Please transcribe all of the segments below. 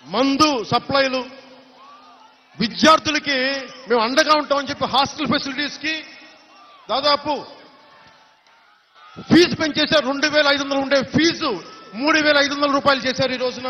మందు సప్లైలు విద్యార్థులకి మేము అండగా ఉంటామని చెప్పి హాస్టల్ ఫెసిలిటీస్ కి దాదాపు ఫీజు పెంచేశారు రెండు వేల ఐదు వందలు ఉండే ఫీజు మూడు వేల ఐదు వందల రూపాయలు చేశారు ఈ రోజున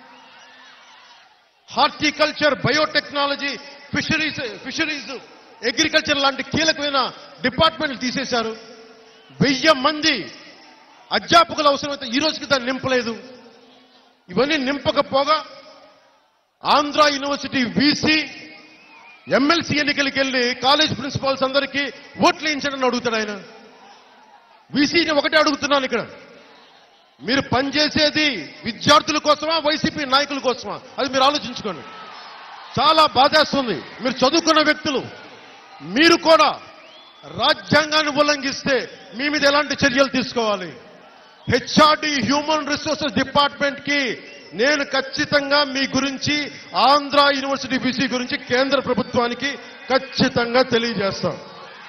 horticulture biotechnology fisheries fisheries agriculture లాంటి కీలకమైన డిపార్ట్మెంట్లు తీసేశారు వెయ్యి మంది అధ్యాపకులు అవసరమైతే ఈ రోజుకి దాన్ని నింపలేదు ఇవన్నీ నింపకపోగా ఆంధ్ర యూనివర్సిటీ వీసీ ఎమ్మెల్సీ ఎన్నికలకి వెళ్ళి కాలేజ్ ప్రిన్సిపాల్స్ అందరికీ ఓట్లు వేయించడని అడుగుతాడు ఆయన వీసీని ఒకటే అడుగుతున్నాను ఇక్కడ మీరు పనిచేసేది విద్యార్థుల కోసమా వైసీపీ నాయకుల కోసమా అది మీరు ఆలోచించుకోండి చాలా బాధేస్తుంది మీరు చదువుకున్న వ్యక్తులు మీరు కూడా రాజ్యాంగాన్ని ఉల్లంఘిస్తే మీ మీద ఎలాంటి చర్యలు తీసుకోవాలి హెచ్ఆర్డి హ్యూమన్ రిసోర్సెస్ డిపార్ట్మెంట్ కి నేను ఖచ్చితంగా మీ గురించి ఆంధ్ర యూనివర్సిటీ బీసీ గురించి కేంద్ర ప్రభుత్వానికి ఖచ్చితంగా తెలియజేస్తాం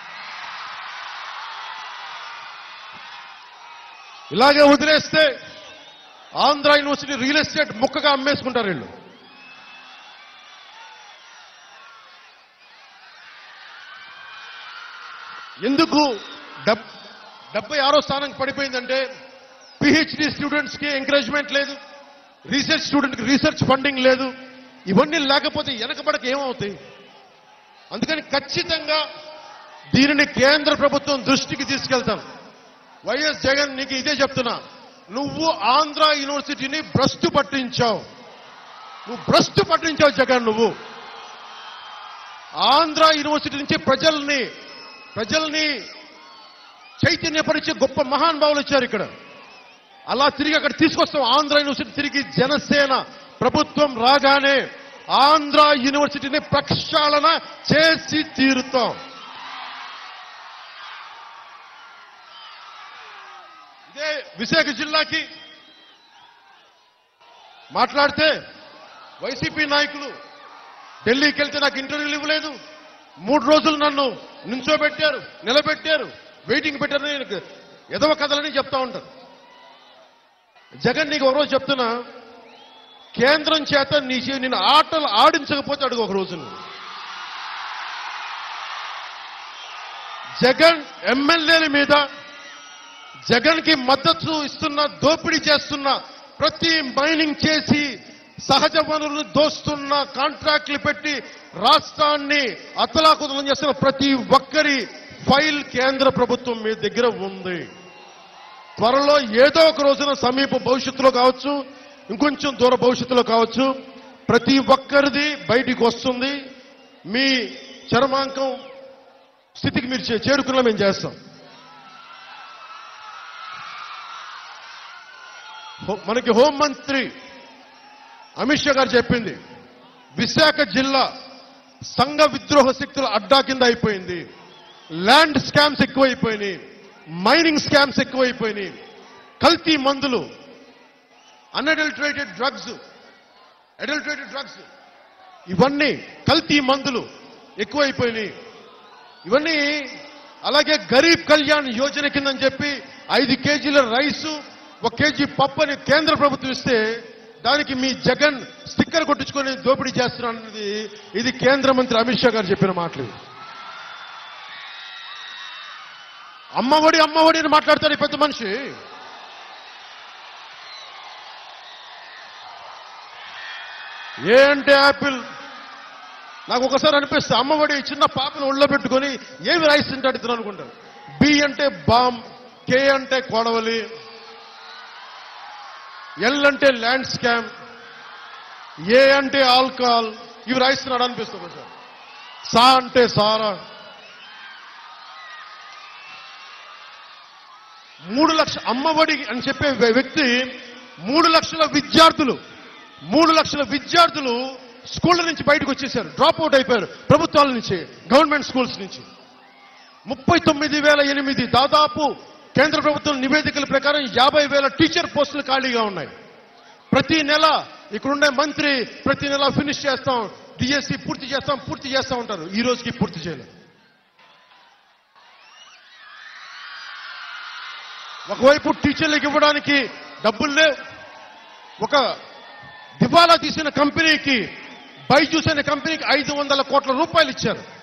ఇలాగే వదిలేస్తే ఆంధ్ర యూనివర్సిటీ రియల్ ఎస్టేట్ ముక్కగా అమ్మేసుకుంటారు వీళ్ళు ఎందుకు డబ్ డెబ్బై ఆరో స్థానానికి పడిపోయిందంటే పిహెచ్డి స్టూడెంట్స్ కి ఎంకరేజ్మెంట్ లేదు రీసెర్చ్ స్టూడెంట్ కి రీసెర్చ్ ఫండింగ్ లేదు ఇవన్నీ లేకపోతే వెనకబడక ఏమవుతాయి అందుకని ఖచ్చితంగా దీనిని కేంద్ర ప్రభుత్వం దృష్టికి తీసుకెళ్తాం వైఎస్ జగన్ నీకు ఇదే చెప్తున్నా నువ్వు ఆంధ్ర యూనివర్సిటీని భ్రష్టు పట్టించావు నువ్వు భ్రష్టు పట్టించావు జగన్ నువ్వు ఆంధ్ర యూనివర్సిటీ నుంచి ప్రజల్ని ప్రజల్ని చైతన్యపరిచే గొప్ప మహానుభావులు వచ్చారు ఇక్కడ అలా తిరిగి అక్కడ తీసుకొస్తాం ఆంధ్ర యూనివర్సిటీ తిరిగి జనసేన ప్రభుత్వం రాగానే ఆంధ్ర యూనివర్సిటీని ప్రక్షాళన చేసి తీరుతాం ఇదే విశాఖ జిల్లాకి మాట్లాడితే వైసీపీ నాయకులు ఢిల్లీకి వెళ్తే నాకు ఇంటర్వ్యూలు ఇవ్వలేదు మూడు రోజులు నన్ను నుంచోబెట్టారు నిలబెట్టారు వెయిటింగ్ పెట్టారని నేను ఎదవ కథలని చెప్తా ఉంటారు జగన్ నీకు ఒకరోజు చెప్తున్నా కేంద్రం చేత నీ చే- నిన్ను ఆటలు ఆడించకపోతే అడుగు ఒక రోజు నువ్వు. జగన్ ఎమ్మెల్యేల మీద జగన్ కి మద్దతు ఇస్తున్న దోపిడీ చేస్తున్న ప్రతి మైనింగ్ చేసి సహజ వనరులను దోస్తున్న కాంట్రాక్ట్లు పెట్టి రాష్ట్రాన్ని అతలాకుతలం చేస్తున్న ప్రతి ఒక్కరి ఫైల్ కేంద్ర ప్రభుత్వం మీ దగ్గర ఉంది త్వరలో ఏదో ఒక రోజున సమీప భవిష్యత్తులో కావచ్చు ఇంకొంచెం దూర భవిష్యత్తులో కావచ్చు ప్రతి ఒక్కరిది బయటికి వస్తుంది మీ చర్మాంకం స్థితికి మీరు చే- చేరుకున్నా మేము చేస్తాం హో- మనకి హోంమంత్రి అమిత్ షా గారు చెప్పింది విశాఖ జిల్లా సంఘ విద్రోహ శక్తుల అడ్డా కింద అయిపోయింది ల్యాండ్ స్కామ్స్ ఎక్కువైపోయినాయి మైనింగ్ స్కామ్స్ ఎక్కువైపోయినాయి కల్తీ మందులు అన్అడల్టరేటెడ్ డ్రగ్స్ అడల్టరేటెడ్ డ్రగ్స్ ఇవన్నీ కల్తీ మందులు ఎక్కువైపోయినాయి ఇవన్నీ అలాగే గరీబ్ కళ్యాణ్ యోజన కిందని చెప్పి ఐదు కేజీల రైసు ఒక కేజీ పప్పు అని కేంద్ర ప్రభుత్వం ఇస్తే దానికి మీ జగన్ స్టిక్కర్ కొట్టించుకొని దోపిడీ చేస్తున్నారన్నది ఇది కేంద్ర మంత్రి అమిత్ షా గారు చెప్పిన మాటలు ఇవి. అమ్మఒడి అమ్మఒడి అని మాట్లాడతాడు ఈ పెద్ద మనిషి ఏ అంటే యాపిల్ నాకు ఒకసారి అనిపిస్తే అమ్మఒడి చిన్న పాపను ఒళ్ళో పెట్టుకొని ఏమి రైస్ తింటాడు ఇతను అనుకుంటాను బి అంటే బామ్ కే అంటే కొడవలి ఎల్ అంటే ల్యాండ్ స్కామ్ ఏ అంటే ఆల్కహాల్ ఇవి రాయిస్తున్నాడు అనిపిస్తుంది సార్ సా అంటే సారా మూడు లక్ష అమ్మఒడి అని చెప్పే వ్య- వ్యక్తి మూడు లక్షల విద్యార్థులు మూడు లక్షల విద్యార్థులు స్కూళ్ళ నుంచి బయటకు వచ్చేసారు డ్రాప్ అవుట్ అయిపోయారు ప్రభుత్వాల నుంచి గవర్నమెంట్ స్కూల్స్ నుంచి ముప్పై తొమ్మిది వేల ఎనిమిది దాదాపు కేంద్ర ప్రభుత్వం నివేదికల ప్రకారం యాభై వేల టీచర్ పోస్టులు ఖాళీగా ఉన్నాయి ప్రతి నెల ఇక్కడుండే మంత్రి ప్రతి నెల ఫినిష్ చేస్తాం డిఎస్సి పూర్తి చేస్తాం పూర్తి చేస్తా ఉంటారు ఈ రోజుకి పూర్తి చేయలేదు ఒకవైపు టీచర్లకు ఇవ్వడానికి డబ్బులు లేవు ఒక దివాలా దివాలా తీసిన కంపెనీకి బైజూస్ అనే కంపెనీకి ఐదు వందల కోట్ల రూపాయలు ఇచ్చారు